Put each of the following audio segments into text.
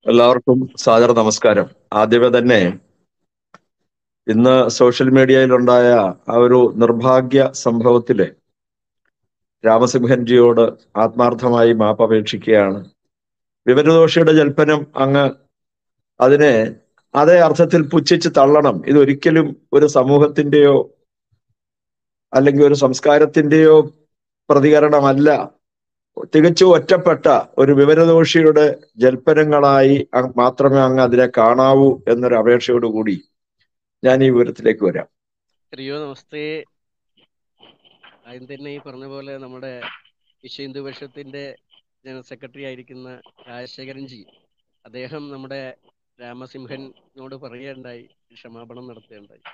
എല്ലാവർക്കും സാദര നമസ്കാരം ആദ്യമേ തന്നെ ഇന്ന് സോഷ്യൽ മീഡിയയിലുണ്ടായ ആ ഒരു നിർഭാഗ്യ സംഭവത്തില് രാമസിംഹൻജിയോട് ആത്മാർത്ഥമായി മാപ്പ് അപേക്ഷിക്കുകയാണ് വിവരദോഷിയുടെ ജൽപ്പനം അങ്ങ് അതിനെ അതേ അർത്ഥത്തിൽ പുച്ഛിച്ച് തള്ളണം ഇതൊരിക്കലും ഒരു സമൂഹത്തിന്റെയോ അല്ലെങ്കിൽ ഒരു സംസ്കാരത്തിന്റെയോ പ്രതികരണമല്ല തികച്ചും ഒറ്റപ്പെട്ട ഒരു വിവരദോഷിയുടെ ജൽപ്പനങ്ങളായി അ- മാത്രമേ അങ്ങ് അതിനെ കാണാവൂ എന്നൊരു അപേക്ഷയോടുകൂടി ഞാൻ ഈ വിവരത്തിലേക്ക് വരാം ഹരിയോ നമസ്തേ ആദ്യം തന്നെ ഈ പറഞ്ഞ പോലെ നമ്മുടെ വിശ്വ ഹിന്ദു പരിഷത്തിന്റെ ജനറൽ സെക്രട്ടറി ആയിരിക്കുന്ന രാജശേഖരൻ ജി അദ്ദേഹം നമ്മുടെ രാമസിംഹനോട് പറയുകയുണ്ടായി ക്ഷമാപണം നടത്തുകയുണ്ടായി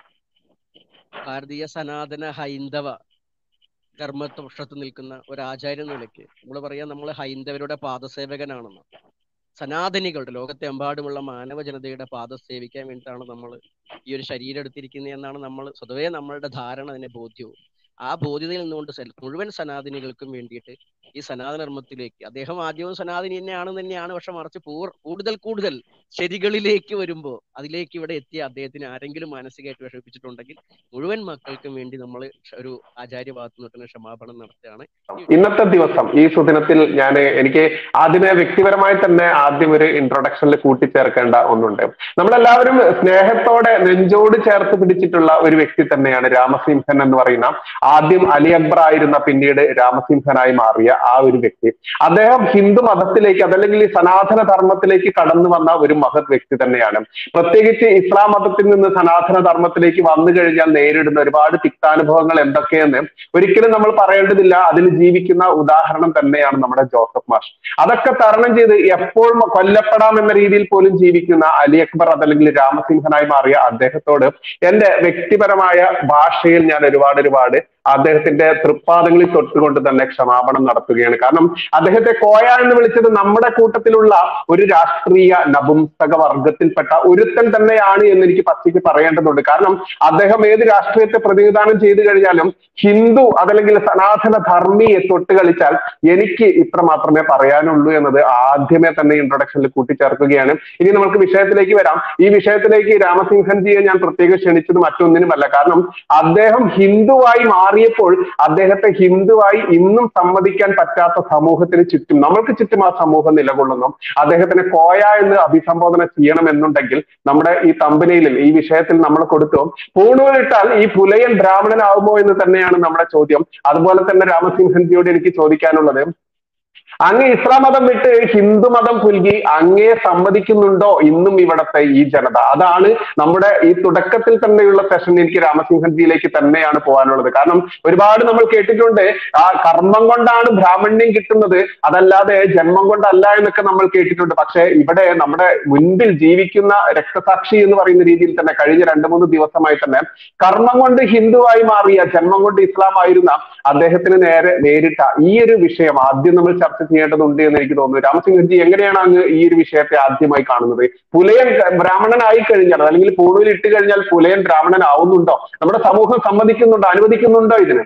ഭാരതീയ സനാതന ഹൈന്ദവ ധർമ്മപക്ഷത്ത് നിൽക്കുന്ന ഒരു ആചാര്യ നിലയ്ക്ക് നമ്മൾ പറയാം നമ്മൾ ഹൈന്ദവരുടെ പാദസേവകനാണെന്ന് സനാതനികളുടെ ലോകത്തെ എമ്പാടുമുള്ള മാനവ ജനതയുടെ പാദം സേവിക്കാൻ വേണ്ടിയിട്ടാണ് നമ്മൾ ഈ ഒരു ശരീരം എടുത്തിരിക്കുന്നത് എന്നാണ് നമ്മൾ സ്വതവേ നമ്മളുടെ ധാരണ അതിനെ ബോധ്യവും ആ ബോധ്യതയിൽ നിന്നുകൊണ്ട് സെൽ- മുഴുവൻ സനാതനികൾക്കും വേണ്ടിയിട്ട് ഈ സനാതന ധർമ്മത്തിലേക്ക് അദ്ദേഹം ആദ്യവും സനാതനി തന്നെയാണെന്ന് തന്നെയാണ് പക്ഷെ മറിച്ച് പൂർ കൂടുതൽ കൂടുതൽ ശരികളിലേക്ക് വരുമ്പോൾ അതിലേക്ക് ഇവിടെ എത്തിയ അദ്ദേഹത്തിന് ആരെങ്കിലും മാനസികമായിട്ട് വിഷമിപ്പിച്ചിട്ടുണ്ടെങ്കിൽ മുഴുവൻ മക്കൾക്കും വേണ്ടി നമ്മൾ ഒരു ആചാര്യ ഭാഗത്തു നിന്നിട്ട് ക്ഷമാപണം നടത്തുകയാണ് ഇന്നത്തെ ദിവസം ഈ സുദിനത്തിൽ ഞാൻ എനിക്ക് ആദ്യമേ വ്യക്തിപരമായി തന്നെ ആദ്യം ഒരു ഇൻട്രൊഡക്ഷനിൽ കൂട്ടിച്ചേർക്കേണ്ട ഒന്നുണ്ട് നമ്മളെല്ലാവരും സ്നേഹത്തോടെ നെഞ്ചോട് ചേർത്ത് പിടിച്ചിട്ടുള്ള ഒരു വ്യക്തി തന്നെയാണ് രാമസിംഹൻ എന്ന് പറയുന്ന ആദ്യം അലി അക്ബർ ആയിരുന്ന പിന്നീട് രാമസിംഹനായി മാറിയ ആ ഒരു വ്യക്തി അദ്ദേഹം ഹിന്ദു മതത്തിലേക്ക് അതല്ലെങ്കിൽ ഈ സനാതന ധർമ്മത്തിലേക്ക് കടന്നു വന്ന ഒരു മഹത് വ്യക്തി തന്നെയാണ് പ്രത്യേകിച്ച് ഇസ്ലാം മതത്തിൽ നിന്ന് സനാതന ധർമ്മത്തിലേക്ക് വന്നു കഴിഞ്ഞാൽ നേരിടുന്ന ഒരുപാട് തിക്താനുഭവങ്ങൾ എന്തൊക്കെയെന്ന് ഒരിക്കലും നമ്മൾ പറയേണ്ടതില്ല അതിൽ ജീവിക്കുന്ന ഉദാഹരണം തന്നെയാണ് നമ്മുടെ ജോസഫ് മാഷ് അതൊക്കെ തരണം ചെയ്ത് എപ്പോൾ കൊല്ലപ്പെടാം എന്ന രീതിയിൽ പോലും ജീവിക്കുന്ന അലി അക്ബർ അതല്ലെങ്കിൽ രാമസിംഹനായി മാറിയ അദ്ദേഹത്തോട് എന്റെ വ്യക്തിപരമായ ഭാഷയിൽ ഞാൻ ഒരുപാട് ഒരുപാട് അദ്ദേഹത്തിന്റെ തൃപ്പാദങ്ങളിൽ തൊട്ടുകൊണ്ട് തന്നെ ക്ഷമാപണം നടത്തുകയാണ് കാരണം അദ്ദേഹത്തെ കോയ എന്ന് വിളിച്ചത് നമ്മുടെ കൂട്ടത്തിലുള്ള ഒരു രാഷ്ട്രീയ നപുംസക വർഗത്തിൽപ്പെട്ട ഒരുത്തൻ തന്നെയാണ് എന്ന് എനിക്ക് പച്ചയ്ക്ക് പറയേണ്ടതുണ്ട് കാരണം അദ്ദേഹം ഏത് രാഷ്ട്രീയത്തെ പ്രതിനിധാനം ചെയ്തു കഴിഞ്ഞാലും ഹിന്ദു അതല്ലെങ്കിൽ സനാതന ധർമ്മിയെ തൊട്ട് കളിച്ചാൽ എനിക്ക് ഇത്ര മാത്രമേ പറയാനുള്ളൂ എന്നത് ആദ്യമേ തന്നെ ഇൻട്രൊഡക്ഷനിൽ കൂട്ടിച്ചേർക്കുകയാണ് ഇനി നമുക്ക് വിഷയത്തിലേക്ക് വരാം ഈ വിഷയത്തിലേക്ക് രാമസിംഹൻജിയെ ഞാൻ പ്രത്യേകം ക്ഷണിച്ചത് മറ്റൊന്നിനുമല്ല കാരണം അദ്ദേഹം ഹിന്ദുവായി മാറിയപ്പോൾ അദ്ദേഹത്തെ ഹിന്ദുവായി ഇന്നും സമ്മതിക്കാൻ പറ്റാത്ത സമൂഹത്തിന് ചുറ്റും നമ്മൾക്ക് ചുറ്റും ആ സമൂഹം നിലകൊള്ളുന്നു അദ്ദേഹത്തിനെ കോയ എന്ന് അഭിസംബോധന ചെയ്യണമെന്നുണ്ടെങ്കിൽ നമ്മുടെ ഈ തമ്പനയിലിൽ ഈ വിഷയത്തിൽ നമ്മൾ കൊടുത്തു പൂണൂലിട്ടാൽ ഈ പുലയൻ ബ്രാഹ്മണനാവുമോ എന്ന് തന്നെയാണ് നമ്മുടെ ചോദ്യം അതുപോലെ തന്നെ രാമസിംഹൻജിയോട് എനിക്ക് ചോദിക്കാനുള്ളത് അങ്ങ് ഇസ്ലാം മതം വിട്ട് ഹിന്ദു മതം പുൽകി അങ്ങേ സമ്മതിക്കുന്നുണ്ടോ ഇന്നും ഇവിടത്തെ ഈ ജനത അതാണ് നമ്മുടെ ഈ തുടക്കത്തിൽ തന്നെയുള്ള സെഷൻ എനിക്ക് രാമസിംഹൻജിയിലേക്ക് തന്നെയാണ് പോകാനുള്ളത് കാരണം ഒരുപാട് നമ്മൾ കേട്ടിട്ടുണ്ട് ആ കർമ്മം കൊണ്ടാണ് ബ്രാഹ്മണ്യം കിട്ടുന്നത് അതല്ലാതെ ജന്മം കൊണ്ടല്ല എന്നൊക്കെ നമ്മൾ കേട്ടിട്ടുണ്ട് പക്ഷെ ഇവിടെ നമ്മുടെ മുൻപിൽ ജീവിക്കുന്ന രക്തസാക്ഷി എന്ന് പറയുന്ന രീതിയിൽ തന്നെ കഴിഞ്ഞ രണ്ട് മൂന്ന് ദിവസമായി തന്നെ കർമ്മം കൊണ്ട് ഹിന്ദുവായി മാറിയ ജന്മം കൊണ്ട് ഇസ്ലാം ആയിരുന്ന അദ്ദേഹത്തിന് നേരെ നേരിട്ട ഈ ഒരു വിഷയം ആദ്യം നമ്മൾ ചർച്ച ചെയ്യേണ്ടതുണ്ട് എന്ന് എനിക്ക് തോന്നുന്നു രാമസിംഹൻജി എങ്ങനെയാണ് അങ്ങ് ഈ ഒരു വിഷയത്തെ ആദ്യമായി കാണുന്നത് പുലയൻ ബ്രാഹ്മണനായി കഴിഞ്ഞാൽ അല്ലെങ്കിൽ പൂണൂൽ ഇട്ട് കഴിഞ്ഞാൽ പുലയൻ ബ്രാഹ്മണനാവുന്നുണ്ടോ നമ്മുടെ സമൂഹം സമ്മതിക്കുന്നുണ്ടോ അനുവദിക്കുന്നുണ്ടോ ഇതിന്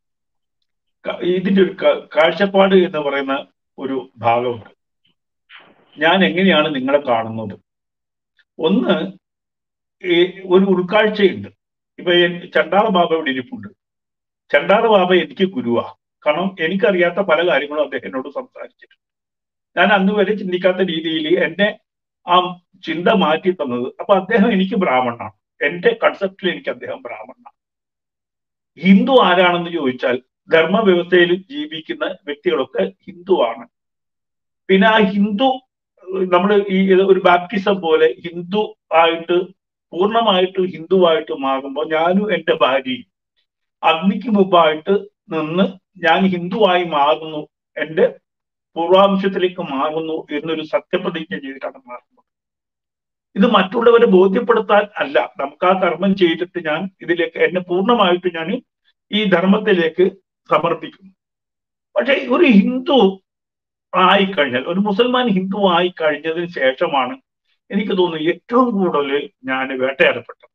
ക- ഇതിന്റെ ഒരു ക- കാഴ്ചപ്പാട് എന്ന് പറയുന്ന ഒരു ഭാഗമുണ്ട് ഞാൻ എങ്ങനെയാണ് നിങ്ങളെ കാണുന്നത് ഒന്ന് ഈ ഒരു ഉൾക്കാഴ്ചയുണ്ട് ഇപ്പൊ എൻ- ചണ്ടാള ബാബ ഇവിടെ ഇരിപ്പുണ്ട് ചണ്ടാള ബാബ എനിക്ക് ഗുരുവാ കാരണം എനിക്കറിയാത്ത പല കാര്യങ്ങളും അദ്ദേഹം എന്നോട് സംസാരിച്ചിട്ടുണ്ട് ഞാൻ അന്ന് വരെ ചിന്തിക്കാത്ത രീതിയിൽ എന്നെ ആ ചിന്ത മാറ്റി തന്നത് അപ്പൊ അദ്ദേഹം എനിക്ക് ബ്രാഹ്മണനാണ് എന്റെ കൺസെപ്റ്റിൽ എനിക്ക് അദ്ദേഹം ബ്രാഹ്മണനാണ് ഹിന്ദു ആരാണെന്ന് ചോദിച്ചാൽ ധർമ്മവ്യവസ്ഥയിൽ ജീവിക്കുന്ന വ്യക്തികളൊക്കെ ഹിന്ദുവാണ് പിന്നെ ആ ഹിന്ദു നമ്മൾ ഈ ഒരു ബാപ്റ്റിസം പോലെ ഹിന്ദു ആയിട്ട് പൂർണ്ണമായിട്ട് ഹിന്ദുവായിട്ട് മാറുമ്പോൾ ഞാനും എൻ്റെ ഭാര്യയും അഗ്നിക്ക് മുമ്പായിട്ട് നിന്ന് ഞാൻ ഹിന്ദുവായി മാറുന്നു എൻ്റെ പൂർവാംശത്തിലേക്ക് മാറുന്നു എന്നൊരു സത്യപ്രതിജ്ഞ ചെയ്തിട്ടാണ് മാറുന്നത് ഇത് മറ്റുള്ളവരെ ബോധ്യപ്പെടുത്താൻ അല്ല നമുക്ക് ആ കർമ്മം ചെയ്തിട്ട് ഞാൻ ഇതിലേക്ക് എന്നെ പൂർണ്ണമായിട്ട് ഞാൻ ഈ ധർമ്മത്തിലേക്ക് സമർപ്പിക്കുന്നു പക്ഷെ ഒരു ഹിന്ദു ആയിക്കഴിഞ്ഞാൽ ഒരു മുസൽമാൻ ഹിന്ദു ആയി കഴിഞ്ഞതിന് ശേഷമാണ് എനിക്ക് തോന്നുന്നു ഏറ്റവും കൂടുതൽ ഞാൻ വേട്ടയാടപ്പെട്ടത്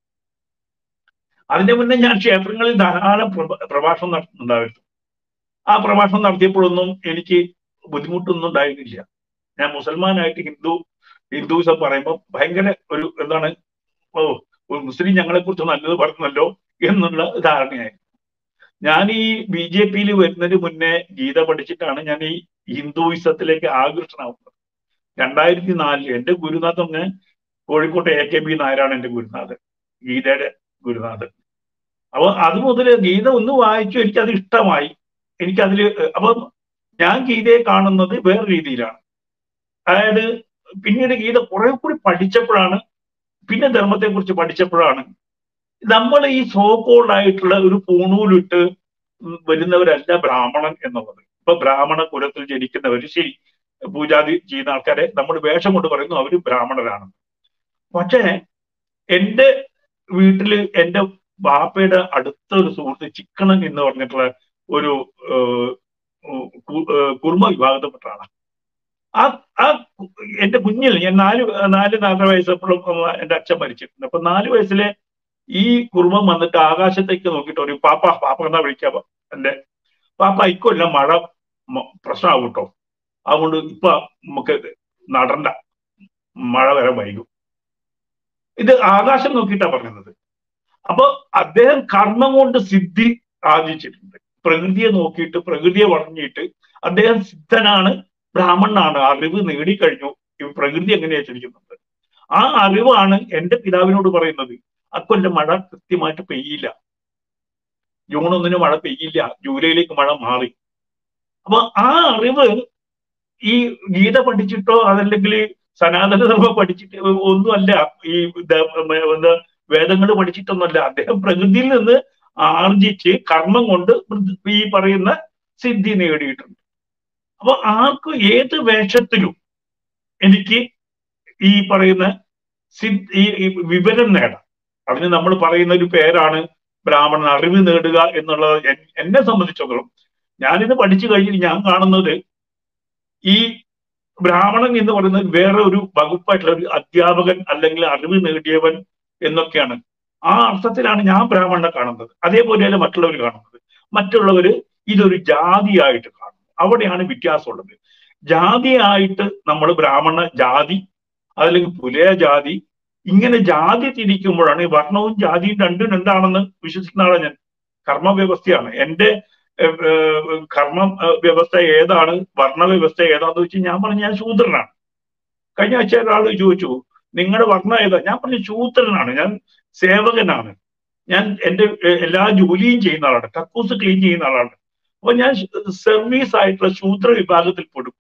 അതിന്റെ മുന്നേ ഞാൻ ക്ഷേത്രങ്ങളിൽ ധാരാളം പ്രഭ- പ്രഭാഷണം നടത്തുന്നുണ്ടായിരുന്നു ആ പ്രഭാഷണം നടത്തിയപ്പോഴൊന്നും എനിക്ക് ബുദ്ധിമുട്ടൊന്നും ഉണ്ടായിരുന്നില്ല ഞാൻ മുസൽമാനായിട്ട് ഹിന്ദു ഹിന്ദുസം പറയുമ്പോൾ ഭയങ്കര ഒരു എന്താണ് ഓ ഒരു മുസ്ലിം ഞങ്ങളെ കുറിച്ച് നല്ലത് പറഞ്ഞല്ലോ എന്നുള്ള ധാരണയായി ഞാൻ ഈ ബി ജെ പിയിൽ വരുന്നതിന് മുന്നേ ഗീത പഠിച്ചിട്ടാണ് ഞാൻ ഈ ഹിന്ദുയിസത്തിലേക്ക് ആകൃഷ്ടനാവുന്നത് രണ്ടായിരത്തി നാലില് എന്റെ ഗുരുനാഥൻ ഒന്ന് കോഴിക്കോട്ടെ എ കെ ബി നായരാണ് എന്റെ ഗുരുനാഥൻ ഗീതയുടെ ഗുരുനാഥൻ അപ്പൊ അത് മുതൽ ഗീത ഒന്ന് വായിച്ചു എനിക്ക് അത് ഇഷ്ടമായി എനിക്കതിൽ അപ്പൊ ഞാൻ ഗീതയെ കാണുന്നത് വേറെ രീതിയിലാണ് അതായത് പിന്നീട് ഗീത കുറെ കൂടി പഠിച്ചപ്പോഴാണ് പിന്നെ ധർമ്മത്തെ കുറിച്ച് പഠിച്ചപ്പോഴാണ് നമ്മൾ ഈ സോക്കോൾഡ് ആയിട്ടുള്ള ഒരു പൂണൂലിട്ട് വരുന്നവരല്ല ബ്രാഹ്മണൻ എന്നുള്ളത് ഇപ്പൊ ബ്രാഹ്മണ കുലത്തിൽ ജനിക്കുന്നവർ ശരി പൂജാതി ചെയ്യുന്ന ആൾക്കാരെ നമ്മൾ വേഷം കൊണ്ട് പറയുന്നു അവര് ബ്രാഹ്മണരാണ് പക്ഷേ എന്റെ വീട്ടില് എന്റെ ബാപ്പയുടെ അടുത്ത ഒരു സുഹൃത്ത് ചിക്കണൻ എന്ന് പറഞ്ഞിട്ടുള്ള ഒരു കുർമ്മ വിഭാഗത്തിൽപ്പെട്ട ആളാണ് ആ ആ എന്റെ കുഞ്ഞിൽ ഞാൻ നാല് നാല് നാലര വയസ്സപ്പോഴും എന്റെ അച്ഛൻ മരിച്ചിട്ടുണ്ട് അപ്പൊ നാല് വയസ്സിലെ ഈ കുർമ്മം വന്നിട്ട് ആകാശത്തേക്ക് നോക്കിയിട്ട് ഒരു പാപ്പ പാപ്പ എന്നാ വിളിക്കാ എന്റെ പാപ്പ ഇക്കൊല്ലം മഴ പ്രശ്നമാകും കേട്ടോ അതുകൊണ്ട് ഇപ്പൊ നമുക്ക് നടണ്ട മഴ വരെ വൈകും ഇത് ആകാശം നോക്കിയിട്ടാ പറയുന്നത് അപ്പൊ അദ്ദേഹം കർമ്മം കൊണ്ട് സിദ്ധി ആർജിച്ചിട്ടുണ്ട് പ്രകൃതിയെ നോക്കിയിട്ട് പ്രകൃതിയെ വളഞ്ഞിട്ട് അദ്ദേഹം സിദ്ധനാണ് ബ്രാഹ്മണനാണ് അറിവ് നേടിക്കഴിഞ്ഞു പ്രകൃതി എങ്ങനെയാ ചിരിക്കുന്നത് ആ അറിവാണ് എന്റെ പിതാവിനോട് പറയുന്നത് അക്കൊല്ലം മഴ കൃത്യമായിട്ട് പെയ്യില്ല ജൂൺ ഒന്നിന് മഴ പെയ്യില്ല ജൂലൈയിലേക്ക് മഴ മാറി അപ്പൊ ആ അറിവ് ഈ ഗീത പഠിച്ചിട്ടോ അതല്ലെങ്കിൽ സനാതന ധർമ്മം പഠിച്ചിട്ട് ഒന്നുമല്ല ഈ എന്താ വേദങ്ങൾ പഠിച്ചിട്ടൊന്നുമല്ല അദ്ദേഹം പ്രകൃതിയിൽ നിന്ന് ആർജിച്ച് കർമ്മം കൊണ്ട് ഈ പറയുന്ന സിദ്ധി നേടിയിട്ടുണ്ട് അപ്പൊ ആർക്ക് ഏത് വേഷത്തിലും എനിക്ക് ഈ പറയുന്ന സിദ്ധി ഈ വിവരം നേടാം അതിന് നമ്മൾ പറയുന്ന ഒരു പേരാണ് ബ്രാഹ്മണൻ അറിവ് നേടുക എന്നുള്ളത് എന്നെ സംബന്ധിച്ചിടത്തോളം ഞാനിത് പഠിച്ചു കഴിഞ്ഞിട്ട് ഞാൻ കാണുന്നത് ഈ ബ്രാഹ്മണൻ എന്ന് പറയുന്നത് വേറെ ഒരു വകുപ്പായിട്ടുള്ള ഒരു അധ്യാപകൻ അല്ലെങ്കിൽ അറിവ് നേടിയവൻ എന്നൊക്കെയാണ് ആ അർത്ഥത്തിലാണ് ഞാൻ ബ്രാഹ്മണനെ കാണുന്നത് അതേപോലെയല്ല മറ്റുള്ളവർ കാണുന്നത് മറ്റുള്ളവര് ഇതൊരു ജാതിയായിട്ട് കാണുന്നു അവിടെയാണ് വ്യത്യാസമുള്ളത് ജാതിയായിട്ട് നമ്മൾ ബ്രാഹ്മണ ജാതി അതല്ലെങ്കിൽ പുലയ ജാതി ഇങ്ങനെ ജാതി തിരിക്കുമ്പോഴാണ് ഈ വർണ്ണവും ജാതിയും രണ്ടും രണ്ടാണെന്ന് വിശ്വസിക്കുന്ന ആളാണ് ഞാൻ കർമ്മ വ്യവസ്ഥയാണ് എന്റെ കർമ്മ വ്യവസ്ഥ ഏതാണ് വർണ്ണ വ്യവസ്ഥ ഏതാന്ന് വെച്ച് ഞാൻ പറഞ്ഞു ഞാൻ ശൂദ്രനാണ് കഴിഞ്ഞ ആഴ്ച ഒരാൾ ചോദിച്ചു നിങ്ങളുടെ വർണ്ണം ഏതാ ഞാൻ പറഞ്ഞു ശൂദ്രനാണ് ഞാൻ സേവകനാണ് ഞാൻ എന്റെ എല്ലാ ജോലിയും ചെയ്യുന്ന ആളാണ് കക്കൂസ് ക്ലീൻ ചെയ്യുന്ന ആളാണ് അപ്പൊ ഞാൻ സർവീസ് ആയിട്ടുള്ള ശൂദ്ര വിഭാഗത്തിൽ പെടും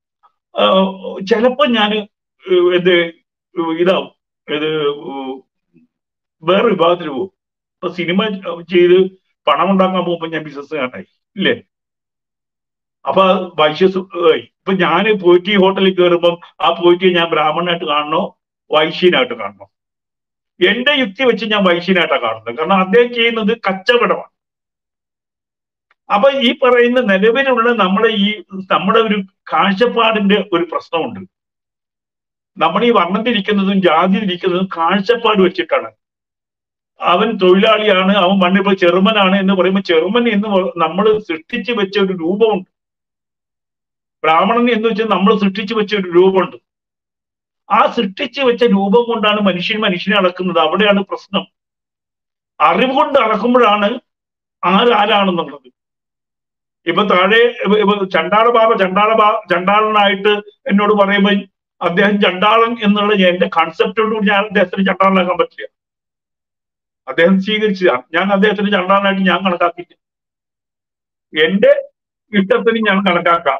ചിലപ്പോ ഞാൻ ഇത് ഇതാവും ഇത് വേറെ വിഭാഗത്തിൽ പോകും ഇപ്പൊ സിനിമ ചെയ്ത് പണം ഉണ്ടാക്കാൻ പോകുമ്പോൾ ഞാൻ ബിസിനസ്സുകാരനായി ഇല്ലേ അപ്പൊ വൈശ്യസ് ഇപ്പൊ ഞാൻ പോറ്റി ഹോട്ടലിൽ കയറുമ്പം ആ പോറ്റിയെ ഞാൻ ബ്രാഹ്മണനായിട്ട് കാണണോ വൈശ്യനായിട്ട് കാണണോ എന്റെ യുക്തി വെച്ച് ഞാൻ വൈശ്യനായിട്ടാണ് കാണുന്നത് കാരണം അദ്ദേഹം ചെയ്യുന്നത് കച്ചവടമാണ് അപ്പൊ ഈ പറയുന്ന നിലവിലുള്ള നമ്മുടെ ഈ നമ്മുടെ ഒരു കാഴ്ചപ്പാടിന്റെ ഒരു പ്രശ്നമുണ്ട് നമ്മൾ ഈ വർണ്ണത്തിരിക്കുന്നതും ജാതിയിലിരിക്കുന്നതും കാഴ്ചപ്പാട് വെച്ചിട്ടാണ് അവൻ തൊഴിലാളിയാണ് അവൻ മണ്ണിപ്പോ ചെറുമനാണ് എന്ന് പറയുമ്പോൾ ചെറുമൻ എന്ന് നമ്മൾ സൃഷ്ടിച്ചു വെച്ച ഒരു രൂപമുണ്ട് ബ്രാഹ്മണൻ എന്ന് വെച്ചാൽ നമ്മൾ സൃഷ്ടിച്ചു വെച്ച ഒരു രൂപമുണ്ട് ആ സൃഷ്ടിച്ചു വെച്ച രൂപം കൊണ്ടാണ് മനുഷ്യൻ മനുഷ്യനെ അളക്കുന്നത് അവിടെയാണ് പ്രശ്നം അറിവ് കൊണ്ട് അളക്കുമ്പോഴാണ് ആരാരാണെന്നുള്ളത് ഇപ്പൊ താഴെ ചണ്ടാള ബാബ ചണ്ടാള ബാ ചണ്ടാളനായിട്ട് എന്നോട് പറയുമ്പോൾ അദ്ദേഹം ചണ്ടാളൻ എന്നുള്ള എന്റെ കൺസെപ്റ്റോട് ഞാൻ അദ്ദേഹത്തിന് ചണ്ടാളനാക്കാൻ പറ്റില്ല അദ്ദേഹം സ്വീകരിച്ചതാണ് ഞാൻ അദ്ദേഹത്തിന് ചണ്ടാളനായിട്ട് ഞാൻ കണക്കാക്കിയില്ല എന്റെ ഇഷ്ടത്തിന് ഞാൻ കണക്കാക്കാം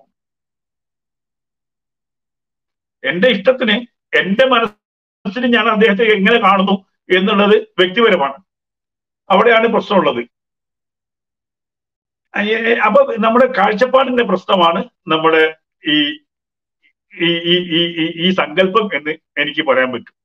എന്റെ ഇഷ്ടത്തിന് എന്റെ മനസ്സിന് ഞാൻ അദ്ദേഹത്തെ എങ്ങനെ കാണുന്നു എന്നുള്ളത് വ്യക്തിപരമാണ് അവിടെയാണ് പ്രശ്നമുള്ളത് അപ്പൊ നമ്മുടെ കാഴ്ചപ്പാടിന്റെ പ്രശ്നമാണ് നമ്മുടെ ഈ ഈ ഈ ഈ ഈ സങ്കല്പം എന്ന് എനിക്ക് പറയാൻ പറ്റും